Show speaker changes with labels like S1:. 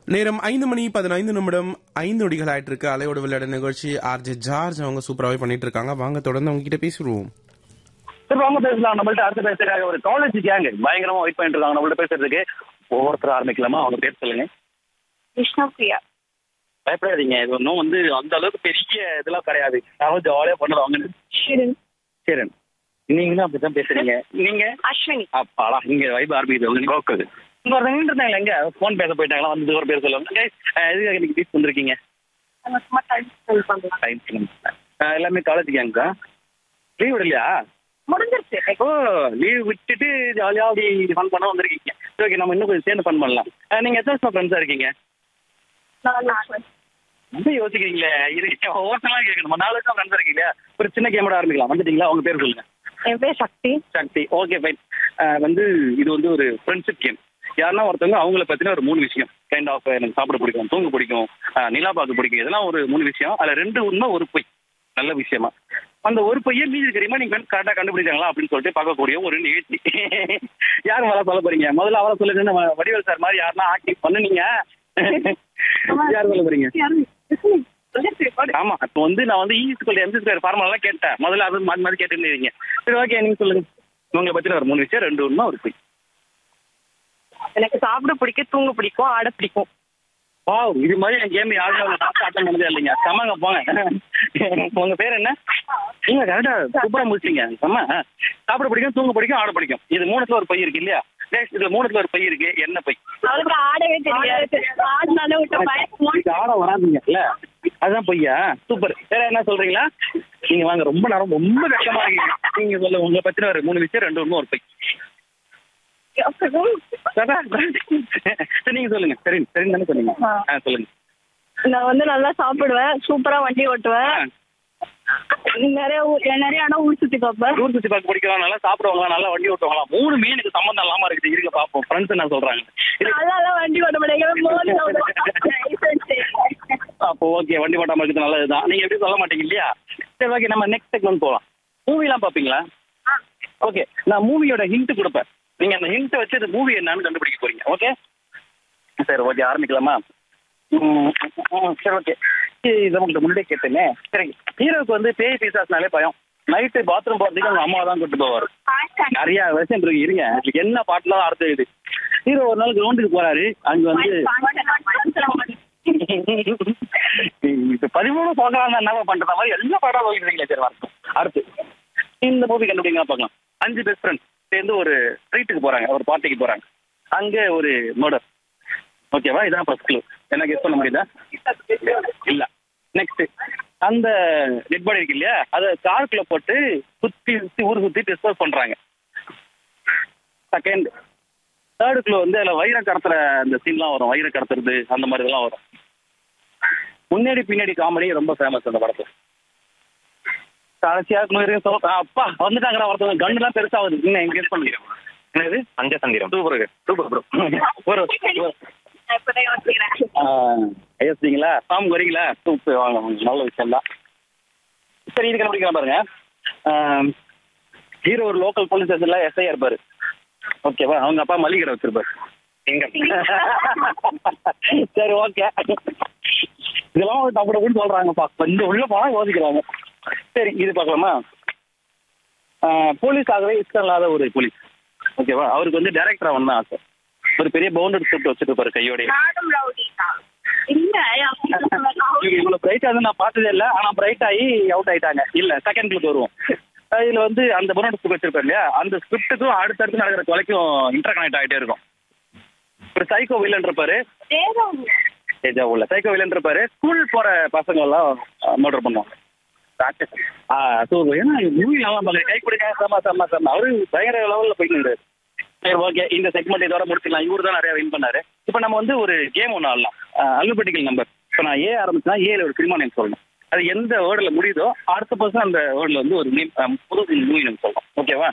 S1: நேரம் ஐந்து மணி பதினைந்து நிமிடம் ஐந்து நொடிகள் ஆயிட்டு இருக்கு அலையோட விளையாட நிகழ்ச்சி ஆர்ஜே ஜார்ஜ் அவங்க சூப்பராகவே பண்ணிட்டு இருக்காங்க வாங்க தொடர்ந்து அவங்க கிட்ட பேசிடுவோம்
S2: சரி வாங்க பேசலாம் நம்மள்ட்ட அடுத்த பேசுறதுக்காக ஒரு காலேஜ் கேங் பயங்கரமா வெயிட் பண்ணிட்டு இருக்காங்க நம்மள்ட்ட பேசுறதுக்கு ஒவ்வொருத்தர் ஆரம்பிக்கலாமா அவங்க பேர் சொல்லுங்க
S3: விஷ்ணுபிரியா
S2: பயப்படாதீங்க இது ஒன்றும் வந்து அந்த அளவுக்கு பெரிய இதெல்லாம் கிடையாது யாரும் ஜாலியா பண்ணுவாங்க
S3: ஷிரின்
S2: சரி நீங்களும் அப்படிதான் பேசுறீங்க நீங்க
S3: அஸ்வினி
S2: அப்பாடா இங்க வைப் ஆரம்பிக்குது உங்களுக்கு கோக்குது இங்க ஒருத்தங்க இருந்தாங்களா எங்க போன் பேச போயிட்டாங்களா வந்து ஒரு பேர் சொல்லுவாங்க Guys, அஹ், எதுக்காக இன்னைக்கு பீச் வந்திருக்கீங்க
S3: நம்ம சும்மா டைம் ஸ்பெண்ட் பண்ணலாம்
S2: டைம் எல்லாமே காலேஜ் கேங்கா லீவ் விடலையா
S3: முடிஞ்சிருச்சு
S2: ஓ லீவ் விட்டுட்டு ஜாலியா அப்படி ஃபன் பண்ண வந்திருக்கீங்க சரி ஓகே நம்ம இன்னும் கொஞ்சம் சேர்ந்து ஃபன் பண்ணலாம் அஹ், நீங்க எத்தனை வருஷம் ஃப்ரெண்ட்ஸா இருக்கீங்க ரொம்ப யோசிக்கிறீங்களே இது ஒவ்வொருத்தலாம் கேட்கணும் நாலு வருஷம் ஃப்ரெண்ட்ஸா இருக்கீங்க ஒரு சின்ன கேமோட ஆரம்பிக்கலாம் வந்துட்டீங்களா உங்க பேர் சொல்லுங்க
S3: என் பேர் சக்தி
S2: சக்தி ஓகே ஃபைன் வந்து இது வந்து ஒரு ஃப்ரெண்ட்ஷிப் கேம் யாருன்னா ஒருத்தவங்க அவங்கள பத்தின ஒரு மூணு விஷயம் கைண்ட் ஆஃப் எனக்கு சாப்பிட பிடிக்கும் தூங்க பிடிக்கும் அஹ், நிலா பார்க்க பிடிக்கும் இதெல்லாம் ஒரு மூணு விஷயம் அதுல ரெண்டு உண்மை ஒரு பொய் நல்ல விஷயமா அந்த ஒரு பொய்யை மீதி தெரியுமா நீங்க கரெக்டாக கண்டுபிடிச்சாங்களா அப்படின்னு சொல்லிட்டு பார்க்கக்கூடிய ஒரு நிகழ்ச்சி யார் மேல சொல்ல போறீங்க முதல்ல அவரை சொல்லுங்க நம்ம வடிவேல் சார் மாதிரி யாருன்னா ஆக்டிவ் பண்ணுனீங்க யார் சொல்ல போறீங்க ஆமா இப்போ வந்து நான் வந்து ஈஸ்ட் ஸ்கூல் எம்சி ஸ்கொயர் ஃபார்முலாம் கேட்டேன் முதல்ல அது மாற்றி மாற்றி கேட்டுன்னு இருக்கீங்க சரி ஓகே நீங்க சொல்லுங்க உங்களை பத்தின ஒரு மூணு விஷயம் ரெண்டு உண்மை ஒரு பொய்
S3: எனக்கு சாப்பிட பிடிக்கும் தூங்க பிடிக்கும் ஆட பிடிக்கும்
S2: வாவ் இது மாதிரி என் கேம் யாரும் அட்டன் பண்ணதே இல்லைங்க செம்மங்க போங்க உங்க பேர் என்ன நீங்க கரெக்டா சூப்பரா முடிச்சிங்க செம்ம சாப்பிட பிடிக்கும் தூங்க பிடிக்கும் ஆட பிடிக்கும் இது மூணுத்துல ஒரு பை இருக்கு இல்லையா Guys, இதுல மூணுத்துல ஒரு பை இருக்கு என்ன பை
S3: அவளுக்கு ஆடவே தெரியாது ஆடினாலே விட்டு பயப்போம்
S2: இது ஆட வராதுங்க இல்ல அதுதான் பொய்யா சூப்பர் வேற என்ன சொல்றீங்களா நீங்க வாங்க ரொம்ப நேரம் ரொம்ப கஷ்டமா இருக்கீங்க நீங்க சொல்ல உங்களை பத்தின ஒரு மூணு விஷயம் ரெண்டு ஒண்ணு ஒரு பை சரி, சரி, நீங்க சொல்லுங்க சரி சரி தானே சொன்னீங்க ஆ சொல்லுங்க
S3: நான் வந்து நல்லா சாப்பிடுவேன் சூப்பரா வண்டி ஓட்டுவேன் நிறைய ஊ- நிறைய இடம் ஊர் சுத்தி பார்ப்பேன்
S2: ஊர் சுத்தி பார்க்க பிடிக்கலாம் நல்லா சாப்பிடுவாங்க நல்லா வண்டி ஓட்டுவாங்களா மூணு மீனுக்கு சம்மந்தம் இல்லாம இருக்குது இருக்க பாப்போம் ஃப்ரெண்ட்ஸ் என்ன சொல்றாங்க இது-
S3: நல்லா வண்டி ஓட்ட முடியாது மோதி
S2: அப்போ ஓகே வண்டி ஓட்டாம இருக்கிறது நல்லதுதான் நீங்க எப்படி சொல்ல மாட்டீங்க இல்லையா சரி ஓகே நம்ம நெக்ஸ்ட் செக்மெண்ட் போகலாம் மூவிலாம் பாப்பீங்களா ஓகே நான் மூவியோட ஹிண்ட் கொடுப்பேன் நீங்க அந்த ஹிண்ட் வச்சு அந்த மூவி என்னன்னு கண்டுபிடிக்க போறீங்க ஓகே சரி ஓகே ஆரம்பிக்கலாமா ம், ம், சரி ஓகே இதை உங்கள்கிட்ட முன்னாடியே கேட்டேனே சரி ஹீரோவுக்கு வந்து பேய் பீசாஸ்னாலே பயம் நைட்டு பாத்ரூம் போறதுக்கு அவங்க அம்மா தான் கூட்டு போவார் நிறைய விஷயம் இருக்கு இருங்க இதுக்கு என்ன பாட்டுலாம் அடுத்து இது ஹீரோ ஒரு நாள் கிரவுண்டுக்கு போறாரு அங்க வந்து இப்ப பதிமூணு போகலாம் என்ன பண்ற மாதிரி எல்லா பாடம் போகிறீங்களே சரி வரட்டும் அடுத்து இந்த மூவி கண்டுபிடிங்க பார்க்கலாம் அஞ்சு பெஸ்ட் ஃப்ரெண்ட்ஸ் சேர்ந்து ஒரு ட்ரீட்டுக்கு போறாங்க ஒரு பார்ட்டிக்கு போறாங்க அங்க ஒரு மர்டர் ஓகேவா இதான் ஃபர்ஸ்ட் க்ளூ என்ன கெஸ் பண்ண முடியுதா இல்ல நெக்ஸ்ட் அந்த டெட் பாடி இருக்கு இல்லையா அதை காருக்குள்ள போட்டு சுத்தி சுத்தி ஊர் சுத்தி டிஸ்போஸ் பண்றாங்க செகண்ட் தேர்டு க்ளூ வந்து அதுல வைர கடத்துற அந்த சீன்லாம் வரும் வைர கடத்துறது அந்த மாதிரி இதெல்லாம் வரும் முன்னாடி பின்னாடி காமெடி ரொம்ப ஃபேமஸ் அந்த படத்துல கடைசியா குளிரையும் சொல்ல அப்பா வந்துட்டாங்கடா ஒருத்தவங்க கண்ணுலாம் பெருசாகுது இன்னும் எங்க கெஸ் பண்ணுங்க என்னது
S4: பஞ்சதந்திரம்
S2: சூப்பர் சூப்பர் ப்ரோ ஒரு ஐஎஸ்டிங்களா ஃபார்ம் வரீங்களா சூப்பர் வாங்க வாங்க. நல்ல விஷயம் தான் சரி இது கண்டுபிடிக்கலாம் பாருங்க ஹீரோ ஒரு லோக்கல் போலீஸ் ஸ்டேஷன்ல எஸ்ஐ இருப்பாரு ஓகேவா அவங்க அப்பா மளிகை கடை வச்சிருப்பாரு
S4: சிங்கம்
S2: சரி ஓகே இதெல்லாம் ஒரு டப்பு டப்புன்னு சொல்றாங்கப்பா கொஞ்சம் உள்ள போனா யோசிக்கிறாங்க சரி இது பார்க்கலாமா போலீஸ் ஆகவே இஷ்டம் இல்லாத ஒரு போலீஸ் ஓகேவா அவருக்கு வந்து டைரக்டர் ஆகணும் தான் ஆசை ஒரு பெரிய பவுண்டட் ஸ்கிரிப்ட் வச்சுட்டு இருப்பாரு கையோட
S3: நானும் ரவுடி தான் இல்ல
S2: இவ்வளவு பிரைட்டா வந்து நான் பார்த்ததே இல்ல ஆனா பிரைட் ஆகி அவுட் ஆயிட்டாங்க இல்ல செகண்ட் கிளிக் வருவோம் அஹ் இதுல வந்து அந்த பவுண்டட் ஸ்கிரிப்ட் வச்சிருப்பாரு இல்லையா அந்த ஸ்கிரிப்டுக்கும் அடுத்தடுத்து நடக்கிற கொலைக்கும் இன்டர் கனெக்ட் ஆகிட்டே இருக்கும் ஒரு சைக்கோ வில்லன் இருப்பாரு தேஜா உள்ள சைக்கோ வில்லன் இருப்பாரு ஸ்கூல் போற பசங்க எல்லாம் மர்டர் பண்ணுவாங்க ஆ ஸோ ஏன்னா மூவி நல்லா பார்க்குறேன் கை கொடுக்க செம்ம செம்ம செம்ம அவரு பயங்கர லெவலில் போயிட்டு இருந்தாரு சரி ஓகே இந்த செக்மெண்ட் இதோட முடிச்சுக்கலாம் இவரு தான் நிறைய வின் பண்ணாரு இப்போ நம்ம வந்து ஒரு கேம் ஒன்று ஆடலாம் அல்லுபட்டிக்கல் நம்பர் இப்போ நான் ஏ ஆரம்பிச்சுனா ஏல ஒரு சினிமா நேம் சொல்லணும் அது எந்த வேர்டில் முடியுதோ அடுத்த பர்சன் அந்த வேர்டில் வந்து ஒரு நேம் புது மூவி நேம் சொல்லணும் ஓகேவா